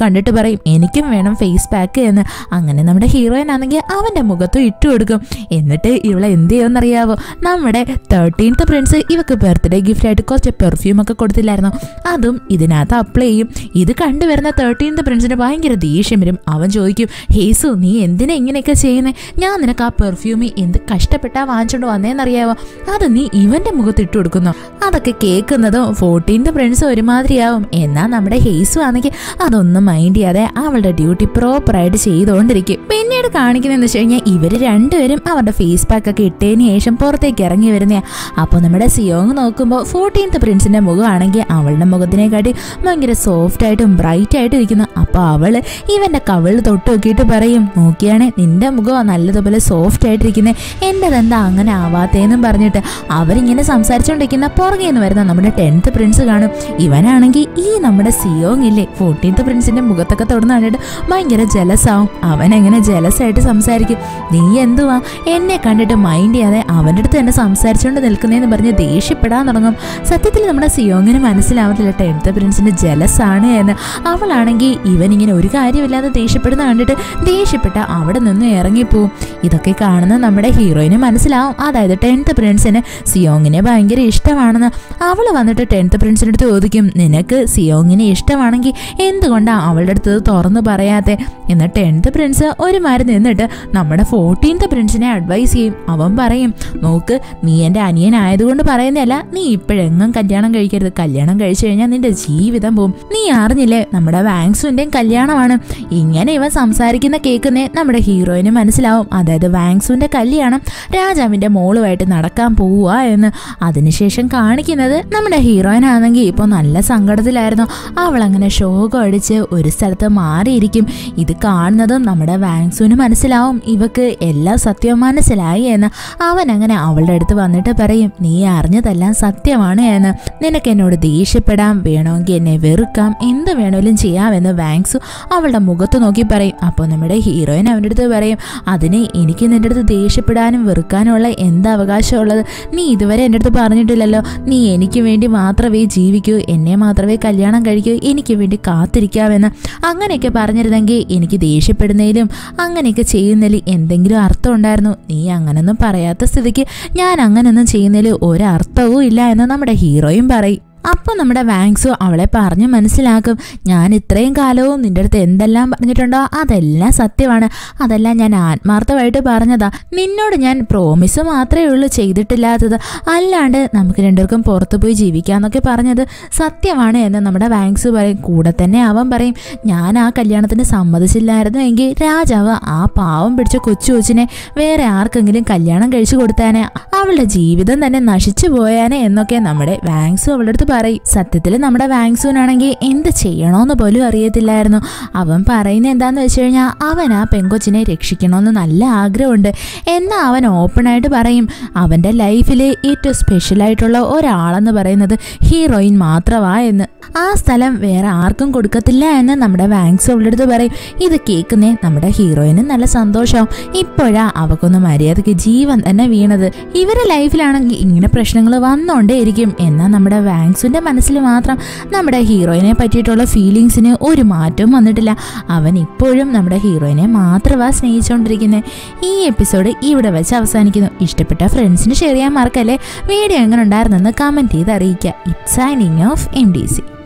കണ്ടിട്ട് പറയും എനിക്കും വേണം ഫേസ് പാക്ക് എന്ന് അങ്ങനെ നമ്മുടെ ഹീറോയിൻ ആണെങ്കിൽ അവൻ്റെ മുഖത്തും ഇട്ട് കൊടുക്കും എന്നിട്ട് ഇവളെ എന്ത് ചെയ്യുമെന്നറിയാവോ നമ്മുടെ തേർട്ടീൻത്ത് പ്രിൻസ് ഇവക്ക് ബർത്ത്ഡേ ഗിഫ്റ്റ് ആയിട്ട് കുറച്ച് പെർഫ്യൂം ഒക്കെ കൊടുത്തില്ലായിരുന്നു അതും ഇതിനകത്ത് അപ്ലൈ ചെയ്യും ഇത് കണ്ടുവരുന്ന തേർട്ടീൻത്ത് പ്രിൻസിന് ഭയങ്കര ദേഷ്യം വരും അവൻ ചോദിക്കും ഹേസു നീ എന്തിനാ ഇങ്ങനെയൊക്കെ ചെയ്യുന്നത് ഞാൻ നിനക്ക് ആ പെർഫ്യൂം എന്ത് കഷ്ടപ്പെട്ടാ വാങ്ങിച്ചോണ്ട് വന്നേന്നറിയാവോ അത് നീ ഇവന്റെ മുഖത്ത് ഇട്ട് കൊടുക്കുന്നു അതൊക്കെ കേൾക്കുന്നതും ഫോർട്ടീൻത്ത് പ്രിൻസ് ഒരുമാതിരിയാവും എന്നാൽ നമ്മുടെ ഹേസു ആണെങ്കിൽ അതൊന്നും മൈൻഡ് ചെയ്യാതെ അവളുടെ ഡ്യൂട്ടി പ്രോപ്പറായിട്ട് ചെയ്തുകൊണ്ടിരിക്കും പിന്നീട് കാണിക്കുന്നതെന്ന് വെച്ച് കഴിഞ്ഞാൽ ഇവർ രണ്ടുപേരും അവരുടെ ഫേസ് പാക്ക് ഒക്കെ ഇട്ടതിന് ശേഷം പുറത്തേക്ക് ഇറങ്ങി വരുന്നേ അപ്പോൾ നമ്മുടെ സിയോങ് നോക്കുമ്പോൾ ഫോർട്ടീൻത്ത് പ്രിൻസിന്റെ മുഖമാണെങ്കിൽ അവളുടെ മുഖത്തിനെക്കാട്ടി ഭയങ്കര സോഫ്റ്റ് ആയിട്ടും ബ്രൈറ്റ് ആയിട്ടും ഇരിക്കുന്നു അപ്പോൾ അവള് ഇവന്റെ കവിള് തൊട്ട് നോക്കിയിട്ട് പറയും നോക്കിയാണെ നിന്റെ മുഖം നല്ലതുപോലെ സോഫ്റ്റ് ആയിട്ടിരിക്കുന്നത് എൻ്റെതെന്താ അങ്ങനെ ആവാത്തേന്നും പറഞ്ഞിട്ട് അവരിങ്ങനെ സംസാരിച്ചുകൊണ്ടിരിക്കുന്ന പുറകെ നിന്ന് വരുന്ന നമ്മുടെ ടെൻത്ത് പ്രിൻസ് കാണും ഇവനാണെങ്കിൽ ഈ നമ്മുടെ സിയോങ് ഇല്ലേ ഫോർട്ടീൻത്ത് പ്രിൻസിന്റെ മുഖത്തൊക്കെ തുറന്നു കണ്ടിട്ട് ഭയങ്കര ജലസാവും അവൻ എങ്ങനെ ജലസായിട്ട് സംസാരിക്കും നീ എന്തുവാ എന്നെ കണ്ടിട്ട് മൈൻഡ് ചെയ്യാതെ അവൻ്റെ അടുത്ത് തന്നെ സംസാരിച്ചുകൊണ്ട് നിൽക്കുന്നതെന്ന് പറഞ്ഞ് ദേഷ്യപ്പെടാൻ തുടങ്ങും സത്യത്തിൽ നമ്മുടെ സിയോങ്ങിന് മനസ്സിലാവത്തില്ല ടെൻത്ത് പ്രിൻസിന്റെ ജലസാണ് എന്ന് അവളാണെങ്കിൽ ഇവൻ ഇങ്ങനെ ഒരു കാര്യമില്ലാതെ ദേഷ്യപ്പെടുന്ന കണ്ടിട്ട് ദേഷ്യപ്പെട്ട അവിടെ നിന്ന് ഇറങ്ങിപ്പോവും ഇതൊക്കെ കാണുന്ന നമ്മുടെ ഹീറോയിന് മനസ്സിലാവും അതായത് ടെൻത്ത് പ്രിൻസിന് സിയോങ്ങിനെ ഭയങ്കര ഇഷ്ടമാണെന്ന് അവൾ വന്നിട്ട് ടെൻത്ത് പ്രിൻസിൻ്റെ അടുത്ത് ചോദിക്കും നിനക്ക് സിയോങ്ങിനെ ഇഷ്ടമാണെങ്കിൽ എന്തുകൊണ്ടാണ് അവളുടെ അടുത്ത് ഇത് തുറന്നു പറയാത്തെ എന്ന് ടെൻത്ത് പ്രിൻസ് ഒരു മാറി നിന്നിട്ട് നമ്മുടെ ഫോർട്ടീൻത്ത് പ്രിൻസിനെ അഡ്വൈസ് ചെയ്യും അവൻ പറയും നോക്ക് നീ എൻ്റെ അനിയനായതുകൊണ്ട് പറയുന്നതല്ല നീ ഇപ്പോഴെങ്ങും കല്യാണം കഴിക്കരുത് കല്യാണം കഴിച്ചു കഴിഞ്ഞാൽ നിന്റെ ജീവിതം പോവും നീ അറിഞ്ഞില്ലേ നമ്മുടെ വാങ്സുവിൻ്റെയും കല്യാണമാണ് ഇങ്ങനെ ഇവൻ സംസാരിക്കുന്ന കേൾക്കുന്നേ നമ്മുടെ ഹീറോയിന് മനസ്സിലാവും അതായത് വാങ്സുവിൻ്റെ കല്യാണം രാജാവിൻ്റെ മോളുമായിട്ട് നടക്കാൻ പോവുക എന്ന് അതിനുശേഷം കാണിക്കുന്നത് നമ്മുടെ ഹീറോയിൻ ആണെങ്കിൽ ഇപ്പോൾ നല്ല സങ്കടത്തിലായിരുന്നു അവൾ അങ്ങനെ ശോകം അടിച്ച് ഒരു സ്ഥലത്ത് മാറിയിരിക്കും ഇത് കാണുന്നതും നമ്മുടെ വാങ്സുവിന് മനസ്സിലാവും ഇവക്ക് എല്ലാ സത്യവും മനസ്സിലായി എന്ന് അവൻ അങ്ങനെ അവളുടെ അടുത്ത് വന്നിട്ട് പറയും നീ അറിഞ്ഞതെല്ലാം സത്യമാണ് എന്ന് നിനക്ക് എന്നോട് ദേഷ്യപ്പെടാം വേണമെങ്കിൽ എന്നെ വെറുക്കാം എന്ത് വേണമെങ്കിലും ചെയ്യാമെന്ന് വാങ്സു അവളുടെ മുഖത്ത് നോക്കി പറയും അപ്പോൾ നമ്മുടെ ഹീറോയിൻ അവൻ്റെ അടുത്ത് പറയും അതിന് എനിക്ക് നിൻ്റെ അടുത്ത് ദേഷ്യപ്പെടാനും വെറുക്കാനുമുള്ള എന്ത് അവകാശമുള്ളത് നീ ഇതുവരെ എൻ്റെ അടുത്ത് പറഞ്ഞിട്ടില്ലല്ലോ നീ എനിക്ക് വേണ്ടി മാത്രമേ ജീവിക്കൂ എന്നെ മാത്രമേ കല്യാണം കഴിക്കൂ എനിക്ക് വേണ്ടി കാത്തിരിക്കാമെന്ന് അങ്ങനെയൊക്കെ പറഞ്ഞിരുന്നെങ്കിൽ എനിക്ക് ദേഷ്യപ്പെടുന്നതിലും അങ്ങനെയൊക്കെ ചെയ്യുന്നതിൽ എന്തെങ്കിലും അർത്ഥം ഉണ്ടായിരുന്നു നീ അങ്ങനൊന്നും പറയാത്ത സ്ഥിതിക്ക് ഞാൻ അങ്ങനൊന്നും ചെയ്യുന്നതിൽ ഒരർത്ഥവും ഇല്ല എന്ന് നമ്മുടെ ഹീറോയും പറയും അപ്പോൾ നമ്മുടെ വാങ്സു അവളെ പറഞ്ഞ് മനസ്സിലാക്കും ഞാൻ ഇത്രയും കാലവും നിന്റെ അടുത്ത് എന്തെല്ലാം പറഞ്ഞിട്ടുണ്ടോ അതെല്ലാം സത്യമാണ് അതെല്ലാം ഞാൻ ആത്മാർത്ഥമായിട്ട് പറഞ്ഞതാ നിന്നോട് ഞാൻ പ്രോമിസ് മാത്രമേ ഉള്ളൂ ചെയ്തിട്ടില്ലാത്തത് അല്ലാണ്ട് നമുക്ക് രണ്ടുപേർക്കും പുറത്തു പോയി ജീവിക്കാന്നൊക്കെ പറഞ്ഞത് സത്യമാണ് എന്ന് നമ്മുടെ വാങ്സു പറയും കൂടെ തന്നെ അവൻ പറയും ഞാൻ ആ കല്യാണത്തിന് സമ്മതിച്ചില്ലായിരുന്നു എങ്കിൽ രാജാവ് ആ പാവം പിടിച്ച കൊച്ചു കൊച്ചിനെ വേറെ ആർക്കെങ്കിലും കല്യാണം കഴിച്ചു കൊടുത്താനെ അവളുടെ ജീവിതം തന്നെ നശിച്ചു പോയാനെ എന്നൊക്കെ നമ്മുടെ വാങ്സു അവളുടെ അടുത്ത് പറയും സത്യത്തിൽ നമ്മുടെ വാങ്സൂനാണെങ്കിൽ എന്ത് ചെയ്യണോന്ന് പോലും അറിയത്തില്ലായിരുന്നു അവൻ പറയുന്നത് എന്താന്ന് വെച്ച് കഴിഞ്ഞാൽ അവൻ ആ പെങ്കൊച്ചിനെ രക്ഷിക്കണമെന്ന് നല്ല ആഗ്രഹമുണ്ട് എന്നാൽ അവൻ ഓപ്പണായിട്ട് പറയും അവൻ്റെ ലൈഫിൽ ഏറ്റവും സ്പെഷ്യലായിട്ടുള്ള ഒരാളെന്ന് പറയുന്നത് ഹീറോയിൻ മാത്രമാ എന്ന് ആ സ്ഥലം വേറെ ആർക്കും കൊടുക്കത്തില്ല എന്ന് നമ്മുടെ വാങ്സ് അവളുടെ അടുത്ത് പറയും ഇത് കേൾക്കുന്നേ നമ്മുടെ ഹീറോയിന് നല്ല സന്തോഷമാവും ഇപ്പോഴാ അവക്കൊന്ന് മര്യാദയ്ക്ക് ജീവൻ തന്നെ വീണത് ഇവരുടെ ലൈഫിലാണെങ്കിൽ ഇങ്ങനെ പ്രശ്നങ്ങൾ വന്നോണ്ടേയിരിക്കും എന്നാൽ നമ്മുടെ വാങ്സിന്റെ മനസ്സിൽ മാത്രം നമ്മുടെ ഹീറോയിനെ പറ്റിയിട്ടുള്ള ഫീലിങ്സിന് ഒരു മാറ്റവും വന്നിട്ടില്ല അവൻ ഇപ്പോഴും നമ്മുടെ ഹീറോയിനെ മാത്രമാ സ്നേഹിച്ചുകൊണ്ടിരിക്കുന്നത് ഈ എപ്പിസോഡ് ഇവിടെ വെച്ച് അവസാനിക്കുന്നു ഇഷ്ടപ്പെട്ട ഫ്രണ്ട്സിന് ഷെയർ ചെയ്യാൻ മറക്കല്ലേ വീഡിയോ എങ്ങനെ ഉണ്ടായിരുന്നെന്ന് കമൻറ്റ് ചെയ്ത് അറിയിക്കുക it's signing off M D C